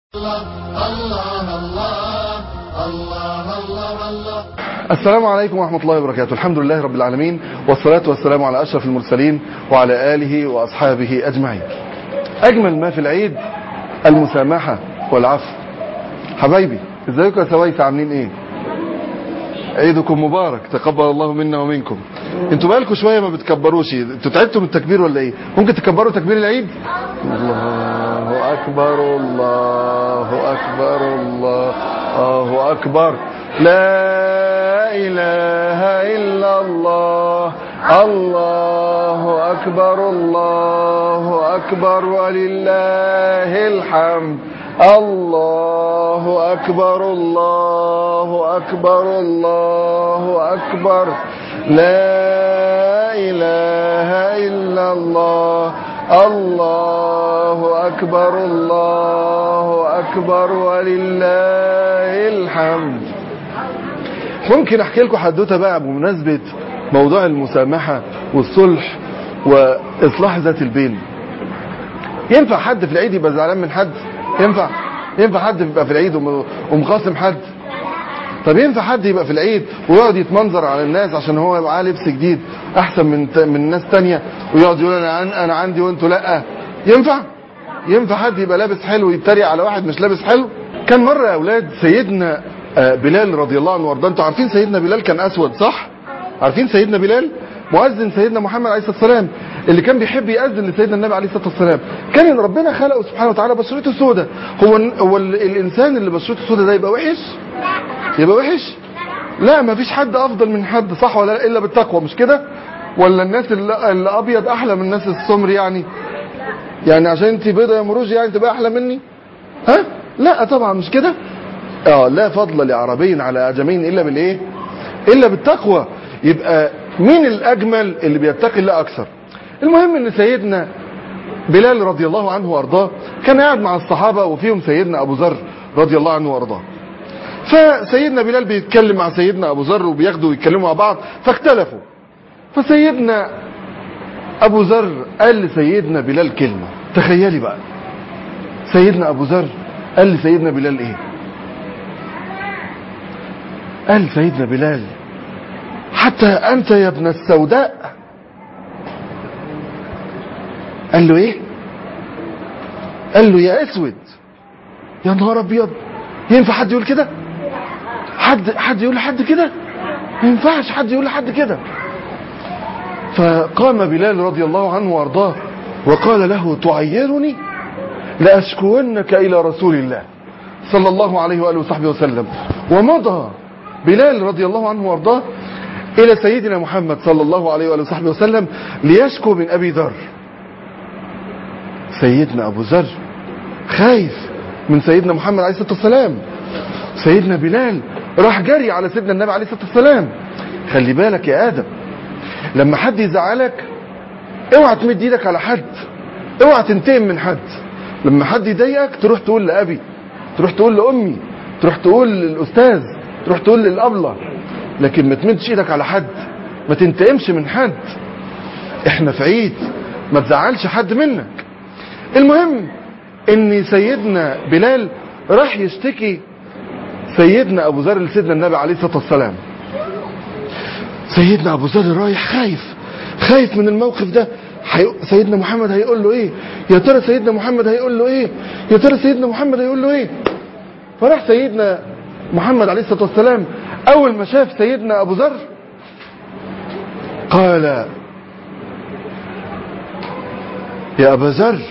السلام عليكم ورحمة الله وبركاته الحمد لله رب العالمين والصلاة والسلام على أشرف المرسلين وعلى آله وأصحابه أجمعين أجمل ما في العيد المسامحة والعفو حبايبي ازيكم يا سويس عاملين ايه عيدكم مبارك تقبل الله منا ومنكم انتوا بقالكم شوية ما بتكبروش انتوا تعبتوا من التكبير ولا ايه ممكن تكبروا تكبير العيد الله أكبر الله أكبر الله أكبر لا إله إلا الله الله أكبر الله أكبر ولله الحمد الله أكبر الله أكبر الله أكبر لا إله إلا الله الله أكبر الله أكبر ولله الحمد ممكن احكي لكم حدوته بقى بمناسبة موضوع المسامحة والصلح واصلاح ذات البين ينفع حد في العيد يبقى زعلان من حد ينفع ينفع حد يبقى في العيد ومخاصم حد طب ينفع حد يبقى في العيد ويقعد يتمنظر على الناس عشان هو يبقى معاه لبس جديد احسن من من ناس تانية ويقعد يقول انا عن انا عندي وانتوا لا ينفع ينفع حد يبقى لابس حلو ويتريق على واحد مش لابس حلو كان مره يا اولاد سيدنا بلال رضي الله عنه وارضاه انتوا عارفين سيدنا بلال كان اسود صح عارفين سيدنا بلال مؤذن سيدنا محمد عليه الصلاه والسلام اللي كان بيحب يأذن لسيدنا النبي عليه الصلاه والسلام كان ربنا خلقه سبحانه وتعالى بشرته سودة هو هو الانسان اللي بشرته سودة ده يبقى وحش يبقى وحش لا ما فيش حد افضل من حد صح ولا لا الا بالتقوى مش كده ولا الناس اللي, اللي ابيض احلى من الناس السمر يعني يعني عشان انت بيضه يا مروج يعني تبقى احلى مني ها لا طبعا مش كده اه لا فضل لعربي على اعجمين الا بالايه الا بالتقوى يبقى مين الاجمل اللي بيتقي الله اكثر المهم ان سيدنا بلال رضي الله عنه وارضاه كان قاعد مع الصحابه وفيهم سيدنا ابو ذر رضي الله عنه وارضاه فسيدنا بلال بيتكلم مع سيدنا ابو ذر وبياخدوا يتكلموا مع بعض فاختلفوا فسيدنا ابو ذر قال لسيدنا بلال كلمه تخيلي بقى سيدنا ابو ذر قال لسيدنا بلال ايه قال سيدنا بلال حتى أنت يا ابن السوداء قال له ايه قال له يا اسود يا نهار ابيض ينفع حد يقول كده حد حد يقول لحد كده ما ينفعش حد يقول لحد كده فقام بلال رضي الله عنه وارضاه وقال له تعيرني لأشكونك إلى رسول الله صلى الله عليه وآله وصحبه وسلم ومضى بلال رضي الله عنه وارضاه إلى سيدنا محمد صلى الله عليه وآله وصحبه وسلم ليشكو من أبي ذر سيدنا أبو ذر خايف من سيدنا محمد عليه الصلاة والسلام سيدنا بلال راح جري على سيدنا النبي عليه الصلاة والسلام خلي بالك يا آدم لما حد يزعلك اوعى تمد ايدك على حد اوعى تنتقم من حد لما حد يضايقك تروح تقول لأبي تروح تقول لأمي تروح تقول للأستاذ تروح تقول للأبلة لكن ما تمدش ايدك على حد ما تنتقمش من حد احنا في عيد ما تزعلش حد منك المهم ان سيدنا بلال راح يشتكي سيدنا ابو ذر لسيدنا النبي عليه الصلاه والسلام سيدنا ابو ذر رايح خايف خايف من الموقف ده حي... سيدنا محمد هيقول له ايه يا ترى سيدنا محمد هيقول له ايه يا ترى سيدنا محمد هيقول له ايه فراح سيدنا محمد عليه الصلاه والسلام اول ما شاف سيدنا ابو ذر قال يا ابا ذر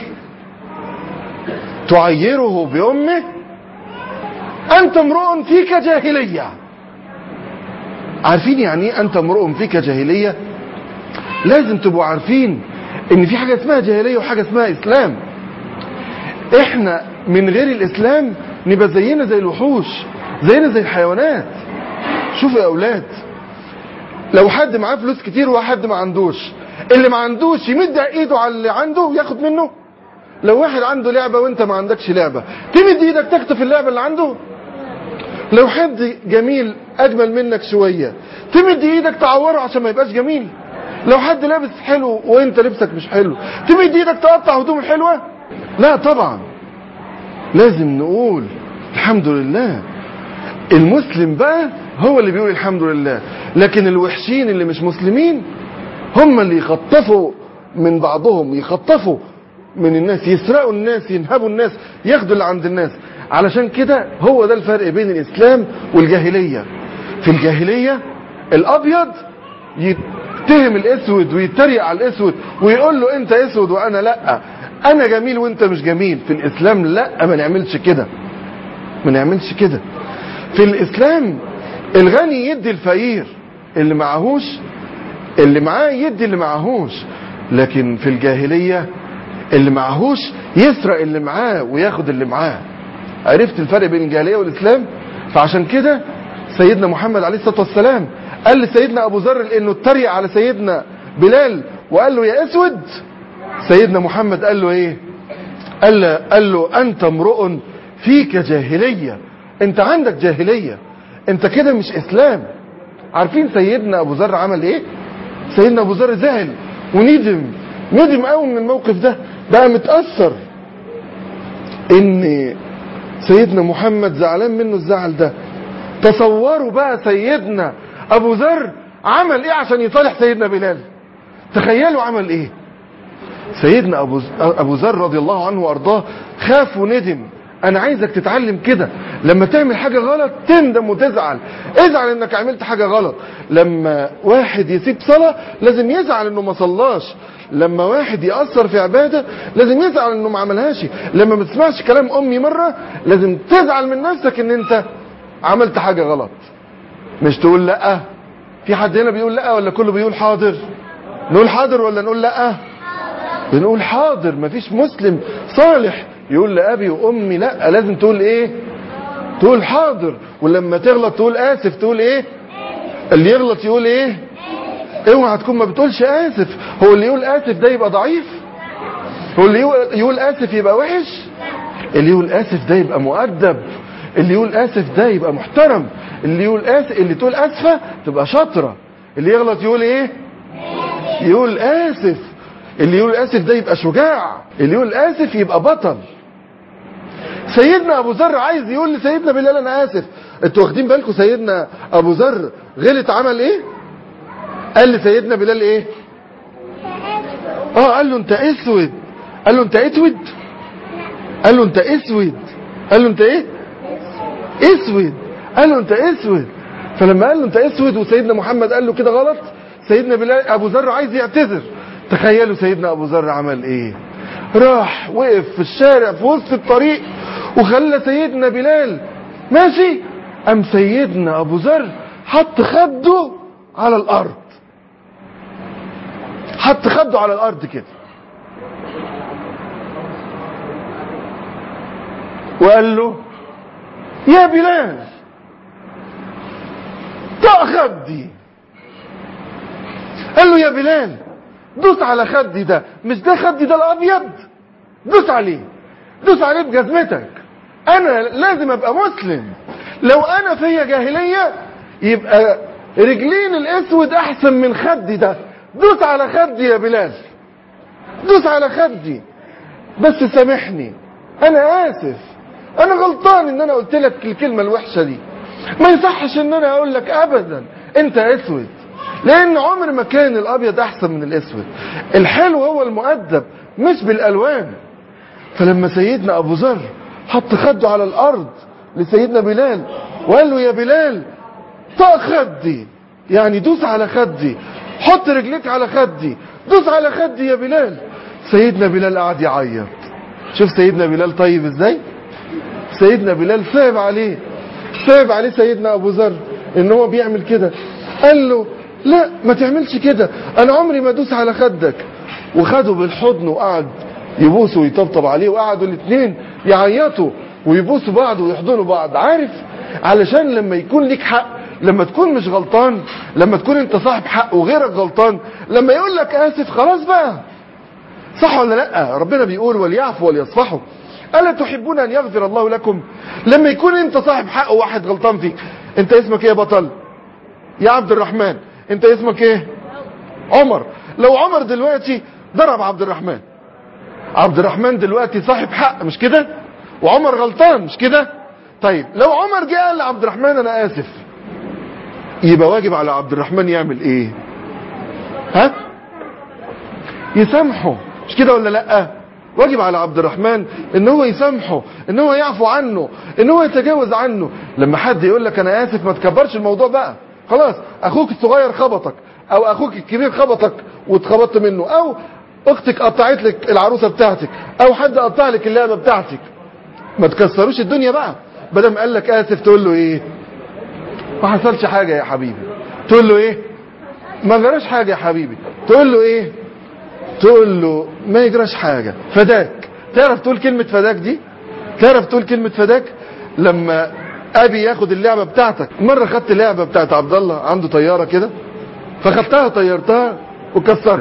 تعيره بامه انت امرؤ فيك جاهليه عارفين يعني ايه انت امرؤ فيك جاهليه لازم تبقوا عارفين ان في حاجه اسمها جاهليه وحاجه اسمها اسلام احنا من غير الاسلام نبقى زينا زي الوحوش زينا زي الحيوانات شوفوا يا اولاد لو حد معاه فلوس كتير وواحد ما عندوش اللي ما عندوش يمد ايده على اللي عنده ياخد منه لو واحد عنده لعبة وانت ما عندكش لعبة تمد ايدك تخطف اللعبة اللي عنده لو حد جميل اجمل منك شوية تمد ايدك تعوره عشان ما يبقاش جميل لو حد لابس حلو وانت لبسك مش حلو تمد ايدك تقطع هدوم الحلوة لا طبعا لازم نقول الحمد لله المسلم بقى هو اللي بيقول الحمد لله لكن الوحشين اللي مش مسلمين هم اللي يخطفوا من بعضهم يخطفوا من الناس يسرقوا الناس ينهبوا الناس ياخدوا اللي عند الناس علشان كده هو ده الفرق بين الإسلام والجاهلية في الجاهلية الأبيض يتهم الأسود ويتريق على الأسود ويقول له أنت أسود وأنا لأ أنا جميل وأنت مش جميل في الإسلام لأ ما نعملش كده ما نعملش كده في الإسلام الغني يدي الفقير اللي معهوش اللي معاه يدي اللي معهوش لكن في الجاهلية اللي معهوش يسرق اللي معاه وياخد اللي معاه عرفت الفرق بين الجاهلية والإسلام فعشان كده سيدنا محمد عليه الصلاة والسلام قال لسيدنا أبو ذر لأنه اتريق على سيدنا بلال وقال له يا أسود سيدنا محمد قال له إيه قال له, قال له أنت امرؤ فيك جاهلية أنت عندك جاهلية أنت كده مش إسلام عارفين سيدنا أبو ذر عمل إيه سيدنا أبو ذر زعل وندم ندم قوي من الموقف ده بقى متأثر ان سيدنا محمد زعلان منه الزعل ده تصوروا بقى سيدنا ابو ذر عمل ايه عشان يصالح سيدنا بلال تخيلوا عمل ايه سيدنا ابو ابو ذر رضي الله عنه وارضاه خاف وندم انا عايزك تتعلم كده لما تعمل حاجة غلط تندم وتزعل ازعل انك عملت حاجة غلط لما واحد يسيب صلاة لازم يزعل انه ما صلاش لما واحد يأثر في عبادة لازم يزعل انه ما عملهاش لما ما تسمعش كلام امي مرة لازم تزعل من نفسك ان انت عملت حاجة غلط مش تقول لا في حد هنا بيقول لا ولا كله بيقول حاضر نقول حاضر ولا نقول لا بنقول حاضر مفيش مسلم صالح يقول لأبي وأمي لا لازم تقول ايه تقول حاضر ولما تغلط تقول آسف تقول ايه اللي يغلط يقول ايه اوعى تكون ما بتقولش آسف هو اللي يقول آسف ده يبقى ضعيف هو اللي يقول آسف يبقى وحش اللي يقول آسف ده يبقى مؤدب اللي يقول آسف ده يبقى محترم اللي يقول آسف اللي تقول آسفة تبقى شاطرة اللي يغلط يقول ايه يقول آسف اللي يقول آسف ده يبقى شجاع اللي يقول آسف يبقى بطل سيدنا أبو ذر عايز يقول لسيدنا بلال أنا آسف انتوا واخدين بالكم سيدنا أبو ذر غلط عمل إيه قال لسيدنا بلال إيه اه قال له أنت أسود قال له أنت أسود قال له أنت أسود قال له أنت إيه أسود قال له أنت أسود فلما قال له أنت أسود وسيدنا محمد قال له كده غلط سيدنا بلال أبو ذر عايز يعتذر تخيلوا سيدنا أبو ذر عمل إيه راح وقف في الشارع في وسط الطريق وخلى سيدنا بلال ماشي أم سيدنا أبو ذر حط خده على الأرض حط خده على الأرض كده وقال له يا بلال طق خدي قال له يا بلال دوس على خدي ده مش ده خدي ده الابيض دوس عليه دوس عليه بجزمتك انا لازم ابقى مسلم لو انا فيا جاهلية يبقى رجلين الاسود احسن من خدي ده دوس على خدي يا بلال دوس على خدي بس سامحني انا اسف انا غلطان ان انا قلت لك الكلمة الوحشة دي ما يصحش ان انا اقول لك ابدا انت اسود لان عمر ما كان الابيض احسن من الاسود الحلو هو المؤدب مش بالالوان فلما سيدنا ابو ذر حط خده على الارض لسيدنا بلال وقال له يا بلال طق خدي يعني دوس على خدي حط رجليك على خدي دوس على خدي يا بلال سيدنا بلال قعد يعيط شوف سيدنا بلال طيب ازاي سيدنا بلال صعب عليه صعب عليه سيدنا ابو ذر ان هو بيعمل كده قال له لا ما تعملش كده انا عمري ما ادوس على خدك وخده بالحضن وقعد يبوسه ويطبطب عليه وقعدوا الاثنين يعيطوا ويبوسوا بعض ويحضنوا بعض عارف علشان لما يكون ليك حق لما تكون مش غلطان لما تكون انت صاحب حق وغيرك غلطان لما يقول لك اسف خلاص بقى صح ولا لا ربنا بيقول وليعفوا وليصفحوا ألا تحبون أن يغفر الله لكم لما يكون أنت صاحب حق وواحد غلطان فيك أنت اسمك إيه يا بطل يا عبد الرحمن أنت اسمك إيه عمر لو عمر دلوقتي ضرب عبد الرحمن عبد الرحمن دلوقتي صاحب حق مش كده وعمر غلطان مش كده طيب لو عمر جه قال لعبد الرحمن انا اسف يبقى واجب على عبد الرحمن يعمل ايه ها يسامحه مش كده ولا لا واجب على عبد الرحمن ان هو يسامحه ان هو يعفو عنه ان هو يتجاوز عنه لما حد يقول لك انا اسف ما تكبرش الموضوع بقى خلاص اخوك الصغير خبطك او اخوك الكبير خبطك واتخبطت منه او اختك قطعت لك العروسه بتاعتك او حد قطع لك اللعبه بتاعتك ما تكسروش الدنيا بقى بدل قال لك اسف تقول له ايه ما حصلش حاجه يا حبيبي تقول له ايه ما جراش حاجه يا حبيبي تقول له ايه تقول له ما يجراش حاجه فداك تعرف تقول كلمه فداك دي تعرف تقول كلمه فداك لما ابي ياخد اللعبه بتاعتك مره خدت لعبه بتاعت عبد الله عنده طياره كده فخدتها طيرتها وكسرت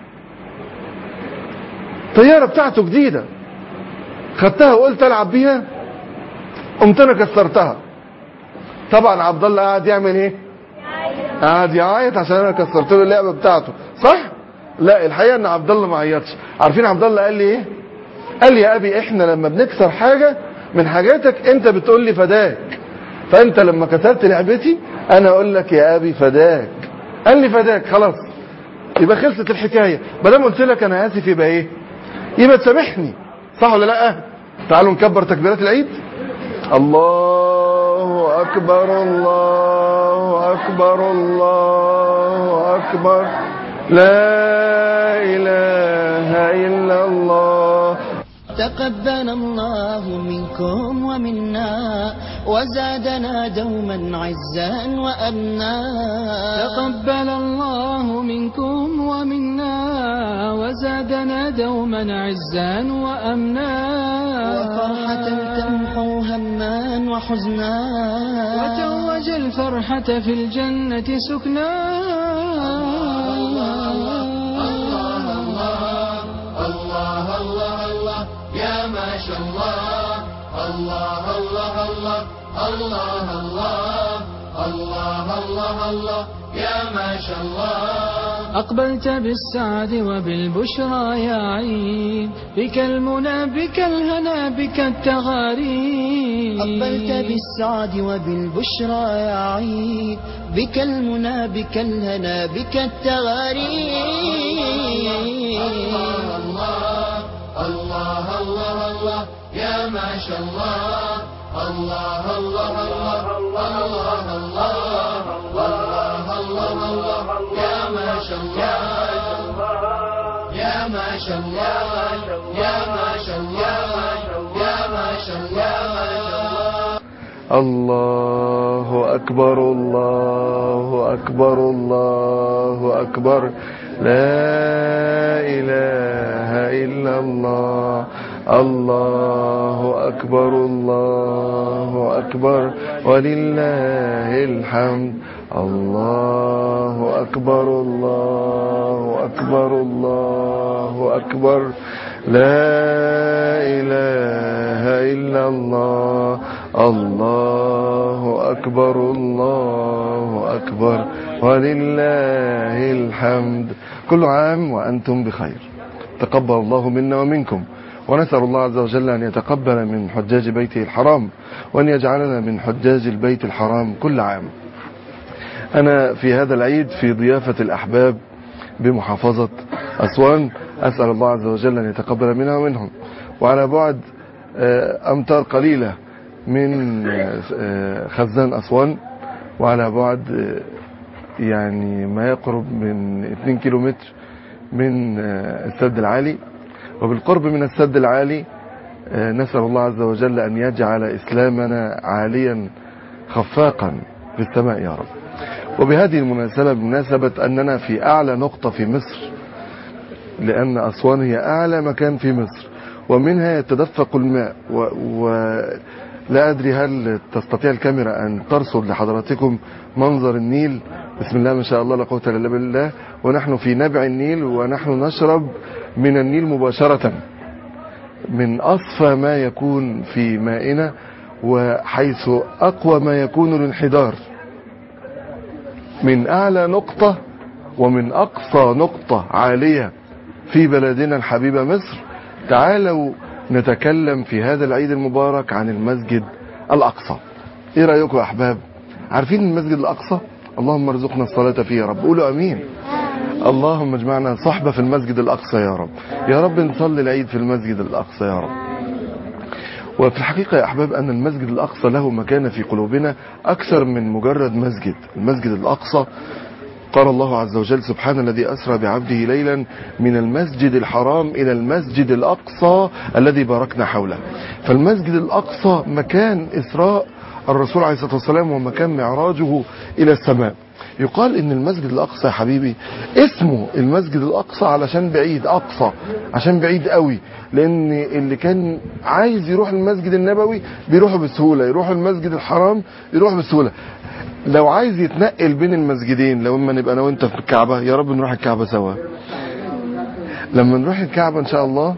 طياره بتاعته جديده خدتها وقلت العب بيها قمت انا كسرتها طبعا عبد الله قاعد يعمل ايه قاعد يعيط عشان انا كسرت له اللعبه بتاعته صح لا الحقيقه ان عبد الله ما عيطش عارفين عبد الله قال لي ايه قال لي يا ابي احنا لما بنكسر حاجه من حاجاتك انت بتقول لي فداك فانت لما كسرت لعبتي انا اقول لك يا ابي فداك قال لي فداك خلاص يبقى خلصت الحكايه ما دام قلت لك انا اسف يبقى ايه يبقى تسامحني صح ولا لا تعالوا نكبر تكبيرات العيد الله اكبر الله اكبر الله اكبر لا اله الا الله تقبل الله منكم ومنا وزادنا دوما عزا وأمنا تقبل الله منكم ومنا وزادنا دوما عزا وأمنا وفرحة تمحو هما وحزنا وتوج الفرحة في الجنة سكنا الله الله الله يا ما شاء الله الله الله الله الله الله الله الله الله يا ما شاء الله أقبلت بالسعد وبالبشرى يا عيد بك المنى بك الهنا بك التغاريد أقبلت بالسعد وبالبشرى يا عيد بك المنى بك الهنا بك التغاريد الله الله الله الله يا ما شاء الله الله الله الله الله الله الله الله الله يا ما شاء الله يا ما شاء الله يا ما شاء الله يا ما شاء الله الله أكبر الله أكبر الله أكبر لا إله إلا الله الله أكبر الله أكبر ولله الحمد الله أكبر الله أكبر الله أكبر لا إله إلا الله الله أكبر الله أكبر ولله الحمد كل عام وأنتم بخير تقبل الله منا ومنكم ونسأل الله عز وجل أن يتقبل من حجاج بيته الحرام وأن يجعلنا من حجاج البيت الحرام كل عام أنا في هذا العيد في ضيافة الأحباب بمحافظة أسوان أسأل الله عز وجل أن يتقبل منا ومنهم وعلى بعد آه، أمتار قليلة من آه، خزان أسوان وعلى بعد آه، يعني ما يقرب من 2 كيلومتر من آه، السد العالي وبالقرب من السد العالي آه، نسأل الله عز وجل أن يجعل إسلامنا عاليا خفاقا في السماء يا رب وبهذه المناسبة بمناسبة أننا في أعلى نقطة في مصر لأن أسوان هي أعلى مكان في مصر ومنها يتدفق الماء و... و... لا أدري هل تستطيع الكاميرا أن ترصد لحضراتكم منظر النيل بسم الله ما شاء الله لا قوة إلا بالله ونحن في نبع النيل ونحن نشرب من النيل مباشرة من أصفى ما يكون في مائنا وحيث أقوى ما يكون الانحدار من أعلى نقطة ومن أقصى نقطة عالية في بلدنا الحبيبة مصر تعالوا نتكلم في هذا العيد المبارك عن المسجد الأقصى ايه رأيكم يا أحباب عارفين المسجد الأقصى اللهم ارزقنا الصلاة فيه يا رب قولوا أمين اللهم اجمعنا صحبة في المسجد الأقصى يا رب يا رب نصلي العيد في المسجد الأقصى يا رب وفي الحقيقة يا أحباب أن المسجد الأقصى له مكانة في قلوبنا أكثر من مجرد مسجد المسجد الأقصى قال الله عز وجل سبحان الذي أسرى بعبده ليلا من المسجد الحرام إلى المسجد الأقصى الذي باركنا حوله فالمسجد الأقصى مكان إسراء الرسول عليه الصلاة والسلام ومكان معراجه إلى السماء يقال ان المسجد الاقصى يا حبيبي اسمه المسجد الاقصى علشان بعيد اقصى عشان بعيد قوي لان اللي كان عايز يروح المسجد النبوي بيروحوا بسهوله يروح المسجد الحرام يروح بسهوله لو عايز يتنقل بين المسجدين لو اما نبقى انا وانت في الكعبه يا رب نروح الكعبه سوا لما نروح الكعبه ان شاء الله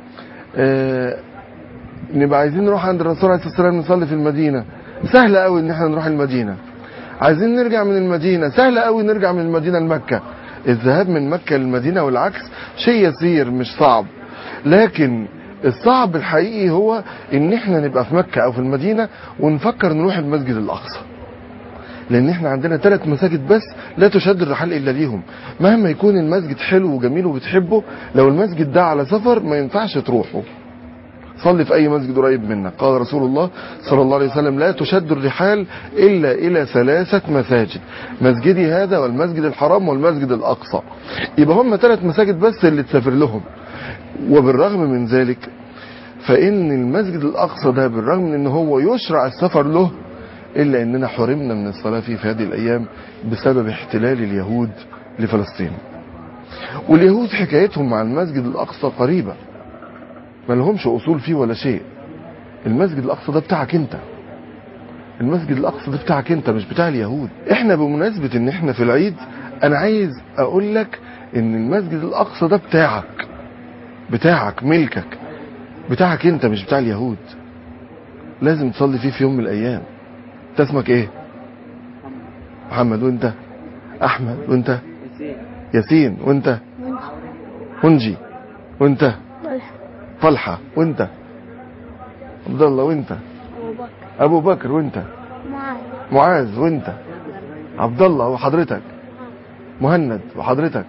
آه نبقى عايزين نروح عند الرسول عليه الصلاه والسلام نصلي في المدينه سهل قوي ان احنا نروح المدينه عايزين نرجع من المدينة سهل قوي نرجع من المدينة لمكة الذهاب من مكة للمدينة والعكس شيء يسير مش صعب لكن الصعب الحقيقي هو ان احنا نبقى في مكة او في المدينة ونفكر نروح المسجد الاقصى لان احنا عندنا ثلاث مساجد بس لا تشد الرحال الا ليهم مهما يكون المسجد حلو وجميل وبتحبه لو المسجد ده على سفر ما ينفعش تروحه صلي في اي مسجد قريب منك قال رسول الله صلى الله عليه وسلم لا تشد الرحال الا الى ثلاثه مساجد مسجدي هذا والمسجد الحرام والمسجد الاقصى يبقى هم ثلاث مساجد بس اللي تسافر لهم وبالرغم من ذلك فان المسجد الاقصى ده بالرغم من ان هو يشرع السفر له الا اننا حرمنا من الصلاه فيه في هذه الايام بسبب احتلال اليهود لفلسطين واليهود حكايتهم مع المسجد الاقصى قريبه ما لهمش اصول فيه ولا شيء المسجد الاقصى ده بتاعك انت المسجد الاقصى ده بتاعك انت مش بتاع اليهود احنا بمناسبه ان احنا في العيد انا عايز اقول لك ان المسجد الاقصى ده بتاعك بتاعك ملكك بتاعك انت مش بتاع اليهود لازم تصلي فيه في يوم من الايام انت اسمك ايه محمد وانت احمد وانت ياسين وانت منجي وانت طلحة وانت عبد الله وانت ابو بكر وانت معاذ وانت عبد الله وحضرتك مهند وحضرتك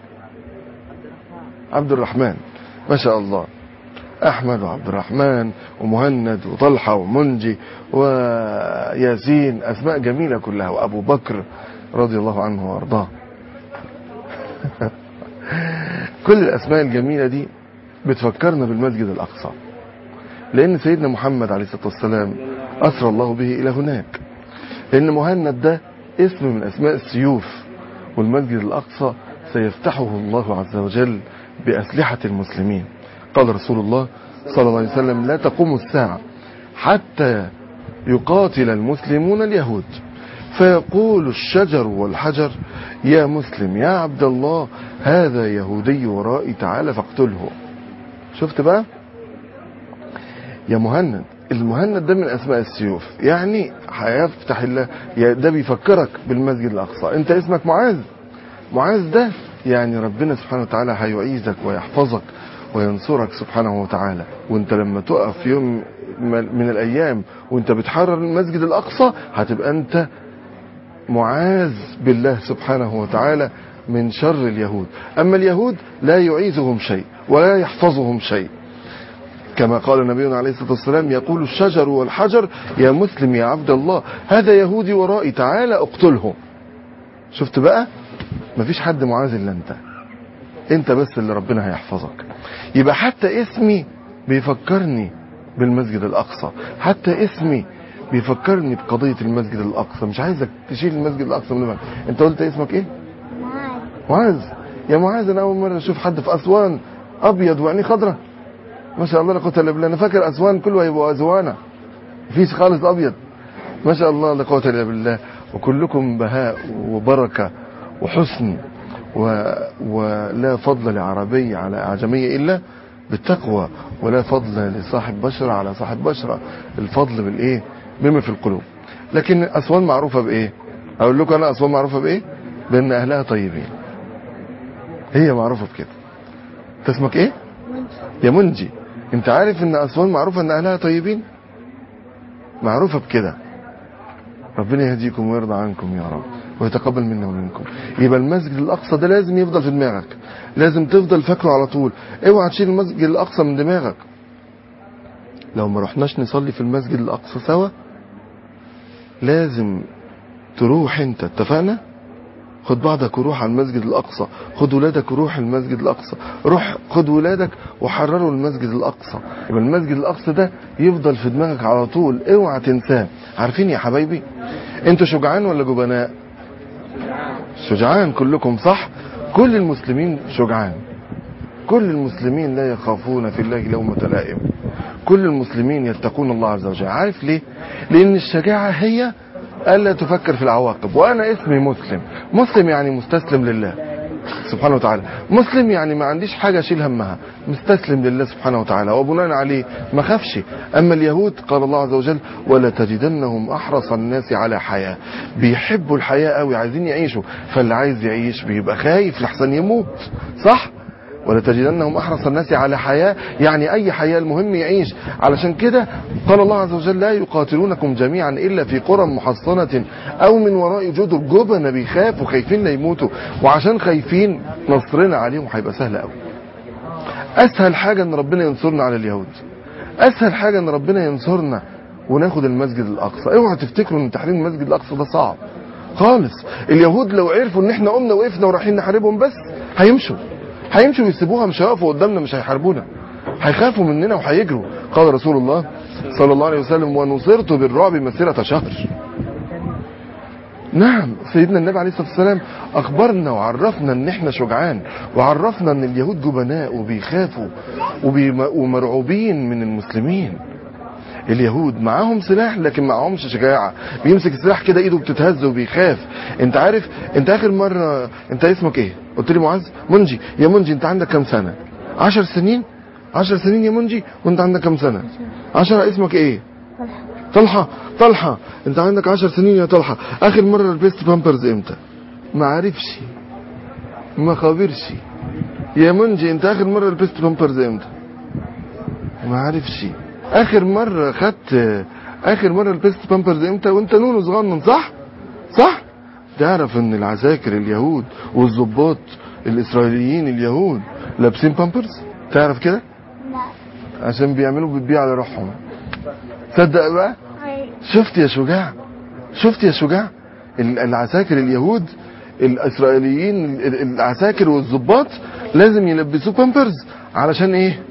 عبد الرحمن ما شاء الله احمد وعبد الرحمن ومهند وطلحة ومنجي وياسين اسماء جميلة كلها وابو بكر رضي الله عنه وارضاه كل الاسماء الجميلة دي بتفكرنا بالمسجد الأقصى لأن سيدنا محمد عليه الصلاة والسلام أسرى الله به إلى هناك لأن مهند ده اسم من أسماء السيوف والمسجد الأقصى سيفتحه الله عز وجل بأسلحة المسلمين قال رسول الله صلى الله عليه وسلم لا تقوم الساعة حتى يقاتل المسلمون اليهود فيقول الشجر والحجر يا مسلم يا عبد الله هذا يهودي ورائي تعالى فاقتله شفت بقى يا مهند المهند ده من اسماء السيوف يعني هيفتح الله ده بيفكرك بالمسجد الاقصى انت اسمك معاذ معاذ ده يعني ربنا سبحانه وتعالى هيعيذك ويحفظك وينصرك سبحانه وتعالى وانت لما تقف في يوم من الايام وانت بتحرر المسجد الاقصى هتبقى انت معاذ بالله سبحانه وتعالى من شر اليهود أما اليهود لا يعيذهم شيء ولا يحفظهم شيء كما قال نبينا عليه الصلاة والسلام يقول الشجر والحجر يا مسلم يا عبد الله هذا يهودي ورائي تعالى اقتله شفت بقى مفيش حد معاذ الا انت انت بس اللي ربنا هيحفظك يبقى حتى اسمي بيفكرني بالمسجد الاقصى حتى اسمي بيفكرني بقضية المسجد الأقصى مش عايزك تشيل المسجد الأقصى من دماغك أنت قلت اسمك إيه؟ معاذ يا معاذ أنا أول مرة أشوف حد في أسوان أبيض وعينيه خضرة ما شاء الله لا قوة إلا بالله أنا فاكر أسوان كله هيبقوا أزوانة مفيش خالص أبيض ما شاء الله لا قوة إلا بالله وكلكم بهاء وبركة وحسن و... ولا فضل لعربي على أعجمية إلا بالتقوى ولا فضل لصاحب بشرة على صاحب بشرة الفضل بالإيه بما في القلوب لكن أسوان معروفة بإيه أقول لكم أنا أسوان معروفة بإيه بأن أهلها طيبين هي معروفة بكده انت اسمك إيه يا منجي انت عارف ان اسوان معروفه ان اهلها طيبين معروفه بكده ربنا يهديكم ويرضى عنكم يا رب ويتقبل منا ومنكم يبقى المسجد الاقصى ده لازم يفضل في دماغك لازم تفضل فاكره على طول اوعى تشيل المسجد الاقصى من دماغك لو ما رحناش نصلي في المسجد الاقصى سوا لازم تروح انت اتفقنا خد بعضك وروح على المسجد الاقصى خد ولادك وروح المسجد الاقصى روح خد ولادك وحرروا المسجد الاقصى يبقى المسجد الاقصى ده يفضل في دماغك على طول اوعى تنساه عارفين يا حبايبي انتوا شجعان ولا جبناء شجعان كلكم صح كل المسلمين شجعان كل المسلمين لا يخافون في الله لومة لائم كل المسلمين يتقون الله عز وجل عارف ليه لان الشجاعة هي الا تفكر في العواقب وانا اسمي مسلم مسلم يعني مستسلم لله سبحانه وتعالى مسلم يعني ما عنديش حاجة اشيل همها مستسلم لله سبحانه وتعالى وبناء عليه ما خافش اما اليهود قال الله عز وجل ولا تجدنهم احرص الناس على حياة بيحبوا الحياة قوي عايزين يعيشوا فاللي عايز يعيش بيبقى خايف لحسن يموت صح ولتجدنهم احرص الناس على حياه يعني اي حياه المهم يعيش علشان كده قال الله عز وجل لا يقاتلونكم جميعا الا في قرى محصنه او من وراء جدر جبن بيخافوا خايفين لا يموتوا وعشان خايفين نصرنا عليهم هيبقى سهل قوي اسهل حاجه ان ربنا ينصرنا على اليهود اسهل حاجه ان ربنا ينصرنا وناخد المسجد الاقصى اوعوا تفتكروا ان تحرير المسجد الاقصى ده صعب خالص اليهود لو عرفوا ان احنا قمنا وقفنا ورايحين نحاربهم بس هيمشوا هيمشوا ويسيبوها مش هيقفوا قدامنا مش هيحاربونا هيخافوا مننا وهيجروا قال رسول الله صلى الله عليه وسلم ونصرت بالرعب مسيرة شهر نعم سيدنا النبي عليه الصلاة والسلام أخبرنا وعرفنا ان احنا شجعان وعرفنا ان اليهود جبناء وبيخافوا وبي- ومرعوبين من المسلمين اليهود معاهم سلاح لكن معاهمش شجاعة بيمسك السلاح كده ايده بتتهز وبيخاف انت عارف انت اخر مرة انت اسمك ايه قلت لي معاذ منجي يا منجي انت عندك كام سنة عشر سنين عشر سنين يا منجي وانت عندك كام سنة عشرة اسمك ايه طلحة طلحة انت عندك عشر سنين يا طلحة اخر مرة لبست بامبرز امتى ما عارفش ما خابرش يا منجي انت اخر مرة لبست بامبرز امتى ما عارفش اخر مرة خدت اخر مرة لبست بامبرز امتى وانت نونو صغنن صح صح تعرف ان العساكر اليهود والضباط الاسرائيليين اليهود لابسين بامبرز تعرف كده عشان بيعملوا بتبيع على روحهم تصدق بقى شفت يا شجاع شفت يا شجاع ال- العساكر اليهود الاسرائيليين ال- العساكر والضباط لازم يلبسوه بامبرز علشان ايه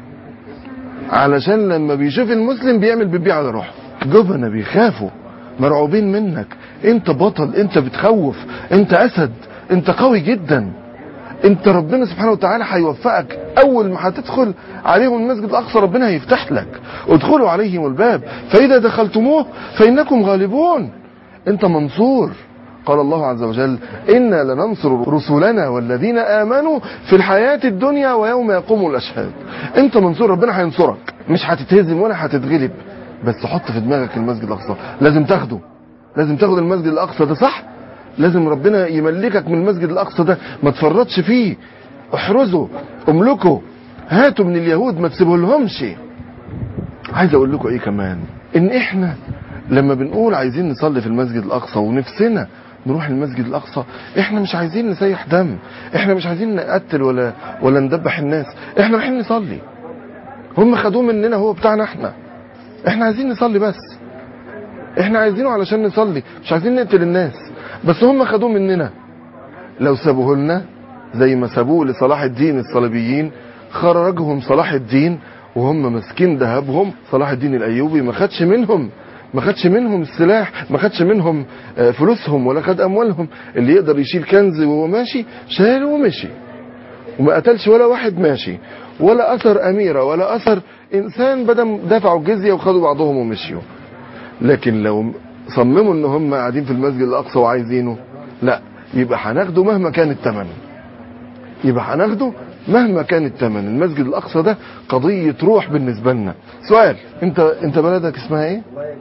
علشان لما بيشوف المسلم بيعمل بيبيع على روحه جبنة بيخافوا مرعوبين منك انت بطل انت بتخوف انت اسد انت قوي جدا انت ربنا سبحانه وتعالى هيوفقك اول ما هتدخل عليهم المسجد الاقصى ربنا هيفتح لك ادخلوا عليهم الباب فاذا دخلتموه فانكم غالبون انت منصور قال الله عز وجل انا لننصر رسلنا والذين امنوا في الحياه الدنيا ويوم يقوم الاشهاد انت منصور ربنا هينصرك مش هتتهزم ولا هتتغلب بس حط في دماغك المسجد الاقصى لازم تاخده لازم تاخد المسجد الاقصى ده صح لازم ربنا يملكك من المسجد الاقصى ده ما تفرطش فيه احرزه املكه هاتوا من اليهود ما تسيبه لهمش عايز اقول لكم ايه كمان ان احنا لما بنقول عايزين نصلي في المسجد الاقصى ونفسنا نروح المسجد الاقصى احنا مش عايزين نسيح دم احنا مش عايزين نقتل ولا ولا ندبح الناس احنا رايحين نصلي هم خدوه مننا هو بتاعنا احنا احنا عايزين نصلي بس احنا عايزينه علشان نصلي مش عايزين نقتل الناس بس هم خدوه مننا لو سابوه لنا زي ما سابوه لصلاح الدين الصليبيين خرجهم صلاح الدين وهم ماسكين ذهبهم صلاح الدين الايوبي ما خدش منهم ما خدش منهم السلاح ما خدش منهم آه، فلوسهم ولا خد اموالهم اللي يقدر يشيل كنز وهو ماشي شاله ومشي وما قتلش ولا واحد ماشي ولا اثر اميره ولا اثر انسان بدل دفعوا الجزيه وخدوا بعضهم ومشيوا لكن لو صمموا ان هم قاعدين في المسجد الاقصى وعايزينه لا يبقى هناخده مهما كان الثمن يبقى هناخده مهما كان الثمن المسجد الاقصى ده قضيه روح بالنسبه لنا سؤال انت انت بلدك اسمها ايه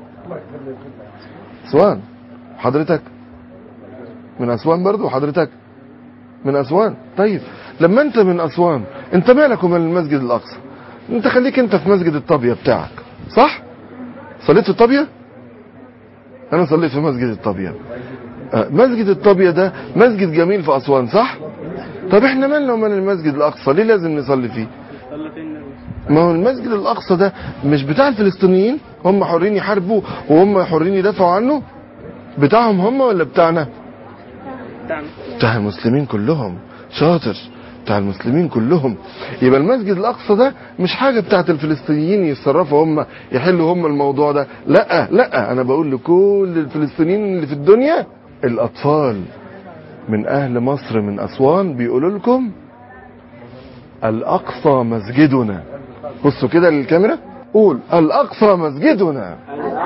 اسوان حضرتك من اسوان برضو حضرتك من اسوان طيب لما انت من اسوان انت مالك ومال المسجد الاقصى انت خليك انت في مسجد الطابية بتاعك صح صليت في الطابية انا صليت في مسجد الطابية آه، مسجد الطابية ده مسجد جميل في اسوان صح طب احنا مالنا ومال المسجد الاقصى ليه لازم نصلي فيه ما هو المسجد الاقصى ده مش بتاع الفلسطينيين هم حرين يحاربوا وهم حرين يدافعوا عنه بتاعهم هم ولا بتاعنا بتاع المسلمين كلهم شاطر بتاع المسلمين كلهم يبقى المسجد الاقصى ده مش حاجه بتاعت الفلسطينيين يتصرفوا هم يحلوا هم الموضوع ده لا لا انا بقول لكل الفلسطينيين اللي في الدنيا الاطفال من اهل مصر من اسوان بيقولوا لكم الاقصى مسجدنا بصوا كده للكاميرا قول الاقصى مسجدنا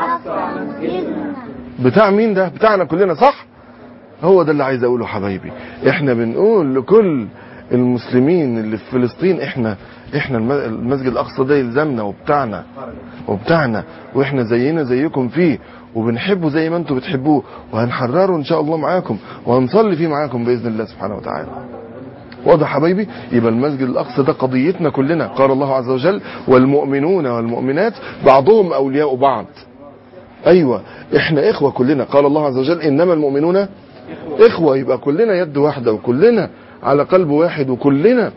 بتاع مين ده بتاعنا كلنا صح هو ده اللي عايز اقوله حبايبي احنا بنقول لكل المسلمين اللي في فلسطين احنا احنا الم- المسجد الاقصى ده يلزمنا وبتاعنا وبتاعنا واحنا زينا زيكم فيه وبنحبه زي ما انتم بتحبوه وهنحرره ان شاء الله معاكم وهنصلي فيه معاكم باذن الله سبحانه وتعالى واضح حبايبي يبقى المسجد الاقصى ده قضيتنا كلنا قال الله عز وجل والمؤمنون والمؤمنات بعضهم اولياء بعض ايوه احنا اخوه كلنا قال الله عز وجل انما المؤمنون اخوه يبقى كلنا يد واحده وكلنا على قلب واحد وكلنا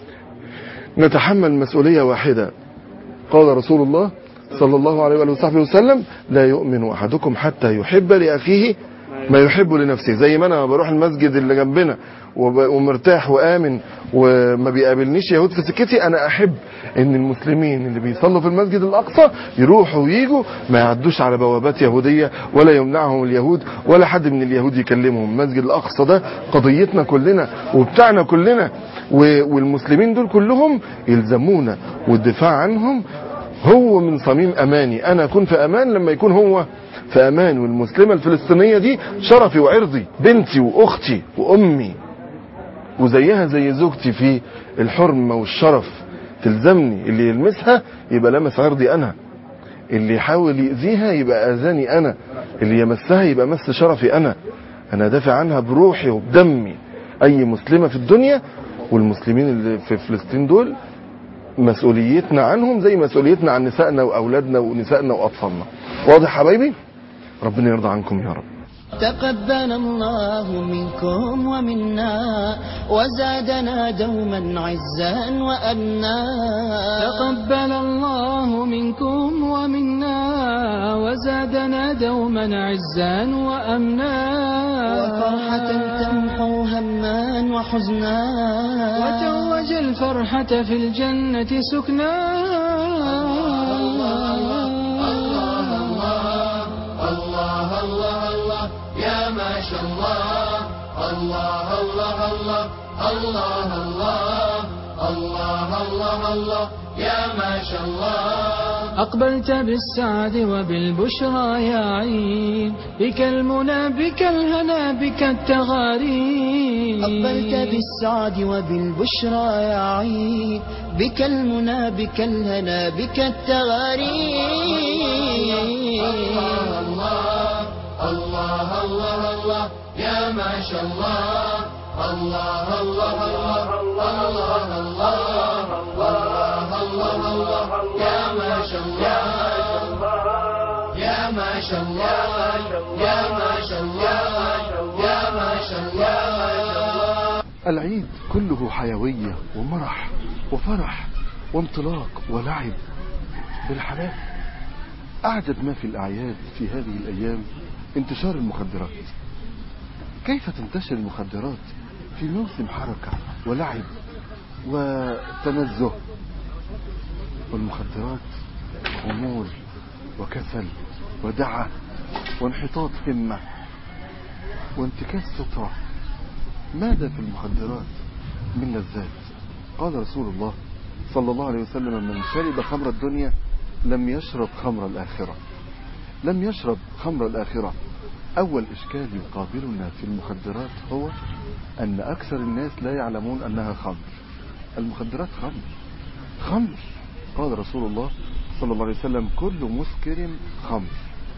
نتحمل مسؤوليه واحده قال رسول الله صلى الله عليه وآله وصحبه وسلم لا يؤمن احدكم حتى يحب لاخيه ما يحب لنفسه زي ما انا بروح المسجد اللي جنبنا وب- ومرتاح وامن وما بيقابلنيش يهود في سكتي انا احب ان المسلمين اللي بيصلوا في المسجد الاقصى يروحوا ويجوا ما يعدوش على بوابات يهوديه ولا يمنعهم اليهود ولا حد من اليهود يكلمهم المسجد الاقصى ده قضيتنا كلنا وبتاعنا كلنا و- والمسلمين دول كلهم يلزمونا والدفاع عنهم هو من صميم اماني انا اكون في امان لما يكون هو في امان والمسلمه الفلسطينيه دي شرفي وعرضي بنتي واختي وامي وزيها زي زوجتي في الحرمه والشرف تلزمني اللي يلمسها يبقى لمس عرضي انا اللي يحاول يأذيها يبقى أذاني أنا اللي يمسها يبقى مس شرفي أنا أنا دافع عنها بروحي وبدمي أي مسلمة في الدنيا والمسلمين اللي في فلسطين دول مسؤوليتنا عنهم زي مسؤوليتنا عن نسائنا وأولادنا ونسائنا وأطفالنا واضح حبايبي ربنا يرضى عنكم يا رب تقبل الله منكم ومنا وزادنا دوما عزا وأنا تقبل الله منكم ومنا وزادنا دوما عزا وأمنا وفرحة تمحو هما وحزنا وتوج الفرحة في الجنة سكنا الله الله الله يا ما شاء الله الله الله الله الله الله الله الله الله يا ما شاء الله أقبلت بالسعد وبالبشرى يا عيد بك المنى بك الهنا بك التغاريد أقبلت بالسعد وبالبشرى يا عيد بك المنى بك الهنا بك التغاريد الله الله الله الله يا ما شاء الله الله الله الله الله الله الله الله الله يا ما شاء الله يا ما شاء الله يا ما شاء الله يا ما شاء الله العيد كله حيوية ومرح وفرح وانطلاق ولعب بالحلال أعجب ما في الأعياد في هذه الأيام انتشار المخدرات كيف تنتشر المخدرات في موسم حركة ولعب وتنزه والمخدرات خمول وكسل ودعة وانحطاط همة وانتكاس سترة ماذا في المخدرات من لذات قال رسول الله صلى الله عليه وسلم من شرب خمر الدنيا لم يشرب خمر الآخرة لم يشرب خمر الآخرة أول إشكال يقابلنا في المخدرات هو أن أكثر الناس لا يعلمون أنها خمر المخدرات خمر خمر قال رسول الله صلى الله عليه وسلم كل مسكر خمر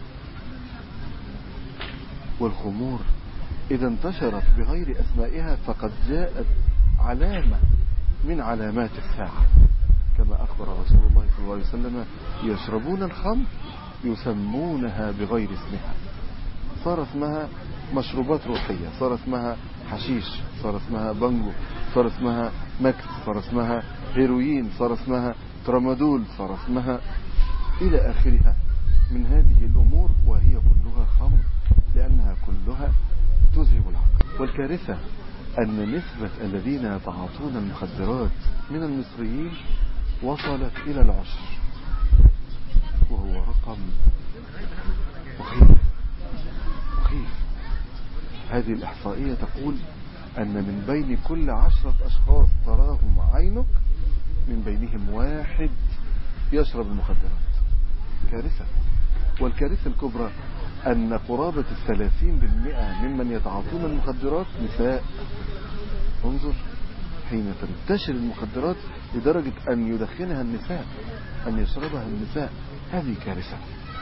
والخمور إذا انتشرت بغير أسمائها فقد جاءت علامة من علامات الساعة كما كما أخبر رسول الله صلى الله عليه وسلم يشربون الخمر يسمونها بغير اسمها صار اسمها مشروبات روحية صار اسمها حشيش صار اسمها بانجو صار اسمها مكس صار اسمها هيروين صار اسمها ترامادول صار اسمها إلى آخرها من هذه الأمور وهي كلها خمر لأنها كلها تذهب العقل والكارثة أن نسبة الذين يتعاطون المخدرات من المصريين وصلت إلى العشر وهو رقم مخيف مخيف هذه الإحصائية تقول أن من بين كل عشرة أشخاص تراهم عينك من بينهم واحد يشرب المخدرات كارثة والكارثة الكبرى أن قرابة الثلاثين بالمئة ممن يتعاطون المخدرات نساء انظر حين تنتشر المخدرات لدرجة أن يدخنها النساء أن يشربها النساء هذه كارثة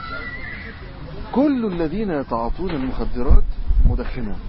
كل الذين يتعاطون المخدرات مدخنون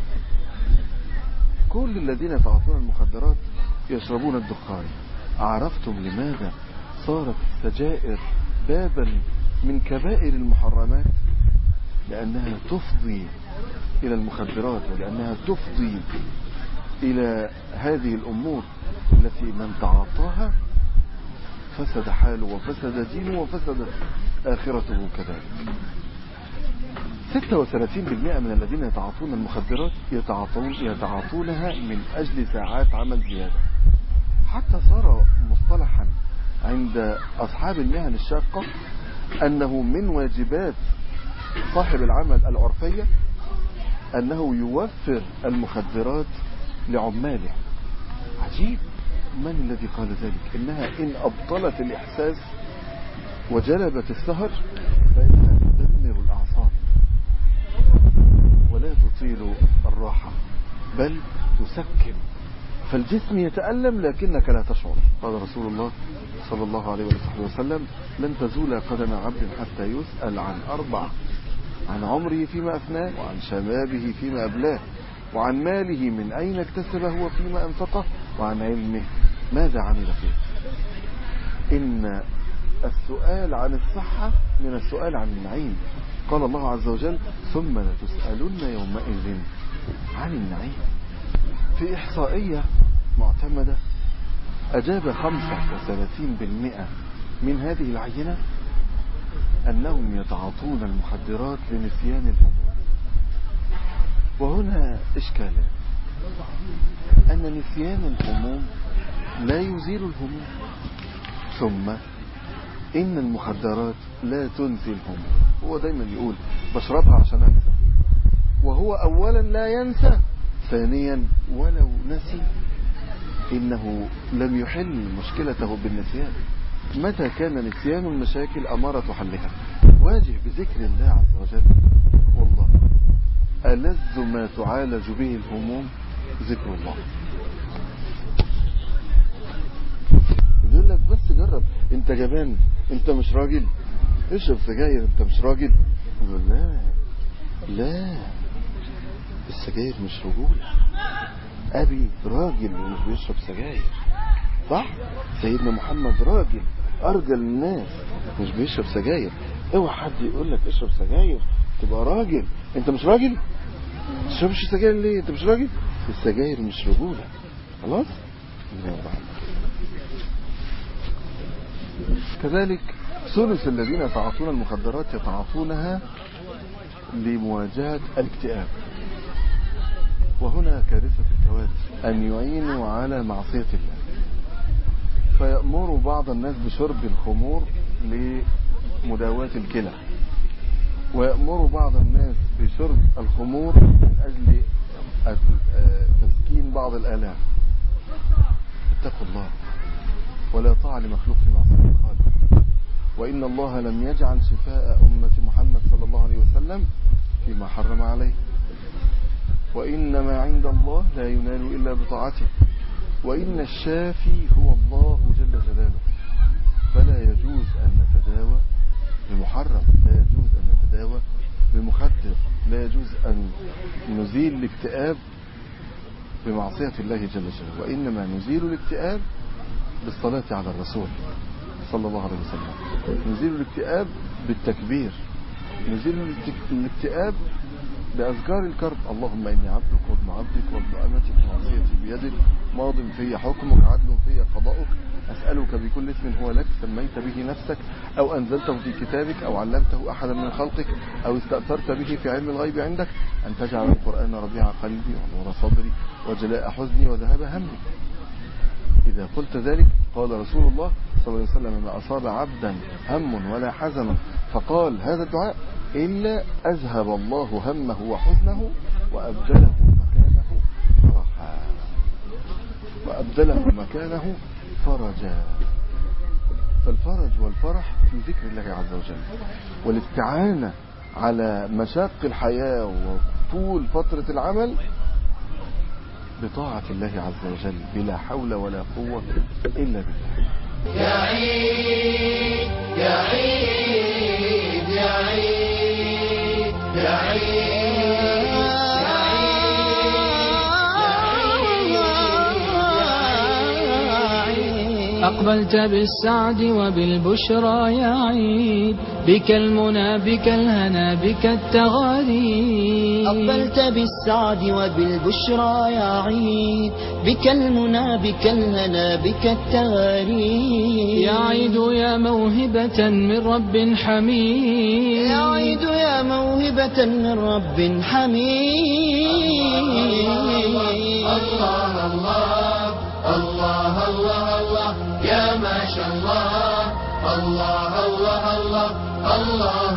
كل الذين يتعاطون المخدرات يشربون الدخان عرفتم لماذا صارت السجائر بابا من كبائر المحرمات لأنها تفضي إلى المخدرات ولأنها تفضي إلى هذه الأمور التي من تعاطاها فسد حاله وفسد دينه وفسدت آخرته كذلك 36% من الذين يتعاطون المخدرات يتعاطون يتعاطونها من أجل ساعات عمل زيادة حتى صار مصطلحا عند أصحاب المهن الشاقة أنه من واجبات صاحب العمل العرفية أنه يوفر المخدرات لعماله عجيب من الذي قال ذلك إنها إن أبطلت الإحساس وجلبت السهر فإنها تدمر الأعصاب ولا تطيل الراحة بل تسكن فالجسم يتألم لكنك لا تشعر قال رسول الله صلى الله عليه وصحبه وسلم لن تزول قدم عبد حتى يسأل عن أربع عن عمره فيما أفناه وعن شبابه فيما أبلاه وعن ماله من أين اكتسبه وفيما أنفقه وعن علمه ماذا عمل فيه إن السؤال عن الصحة من السؤال عن النعيم قال الله عز وجل ثم لتسألن يومئذ عن النعيم في إحصائية معتمدة أجاب 35% من هذه العينة أنهم يتعاطون المخدرات لنسيان الهموم وهنا إشكالات أن نسيان الهموم لا يزيل الهموم ثم إن المخدرات لا تنسي الهموم هو دايما يقول بشربها عشان أنسى وهو أولا لا ينسى ثانيا ولو نسي إنه لم يحل مشكلته بالنسيان متى كان نسيان المشاكل أمارة حلها واجه بذكر الله عز وجل والله ألذ ما تعالج به الهموم ذكر الله يقول لك بس جرب انت جبان انت مش راجل اشرب سجاير انت مش راجل يقول لا لا السجاير مش رجولة ابي راجل ومش بيشرب سجاير صح سيدنا محمد راجل ارجل الناس مش بيشرب سجاير اوعى حد يقول لك اشرب سجاير تبقى راجل انت مش راجل تشربش سجاير ليه انت مش راجل السجاير مش رجولة خلاص كذلك ثلث الذين يتعاطون المخدرات يتعاطونها لمواجهة الاكتئاب وهنا كارثة الكوارث أن يعينوا على معصية الله فيأمر بعض الناس بشرب الخمور لمداواة الكلى ويأمر بعض الناس بشرب الخمور من أجل تسكين بعض الآلام اتقوا الله ولا طاعة لمخلوق في معصية الخالق وإن الله لم يجعل شفاء أمة محمد صلى الله عليه وسلم فيما حرم عليه وإنما عند الله لا ينال إلا بطاعته وإن الشافي هو الله جل جلاله فلا يجوز أن نتداوى بمحرم لا يجوز أن نتداوى بمخدر لا يجوز أن نزيل الاكتئاب بمعصية الله جل جلاله وإنما نزيل الاكتئاب بالصلاة على الرسول صلى الله عليه وسلم نزيل الاكتئاب بالتكبير نزيل الاكت- الاكتئاب بأذكار الكرب اللهم إني عبدك وابن عبدك وابن أمتك ناصيتي بيدك ماض في حكمك عدل في قضاؤك أسألك بكل اسم هو لك سميت به نفسك أو أنزلته في كتابك أو علمته أحدا من خلقك أو استأثرت به في علم الغيب عندك أن تجعل القرآن ربيع قلبي ونور صدري وجلاء حزني وذهاب همي إذا قلت ذلك قال رسول الله صلى الله عليه وسلم ما أصاب عبدا هم ولا حزن فقال هذا الدعاء إلا أذهب الله همه وحزنه وأبدله مكانه فرحا وأبدله مكانه فرجا فالفرج والفرح في ذكر الله عز وجل والاستعانة على مشاق الحياة وطول فترة العمل بطاعة الله عز وجل بلا حول ولا قوة إلا بالله يا عيد يا عيد يا عيد يا عيد أقبلت بالسعد وبالبشرى يا عيد بك المنى بك الهنا بك التغاريد أقبلت بالسعد وبالبشرى يا عيد بك المنى بك الهنا بك التغاريد يا عيد يا موهبة من رب حميد يا عيد يا موهبة من رب حميد الله الله الله الله الله يا ما شاء الله الله الله الله الله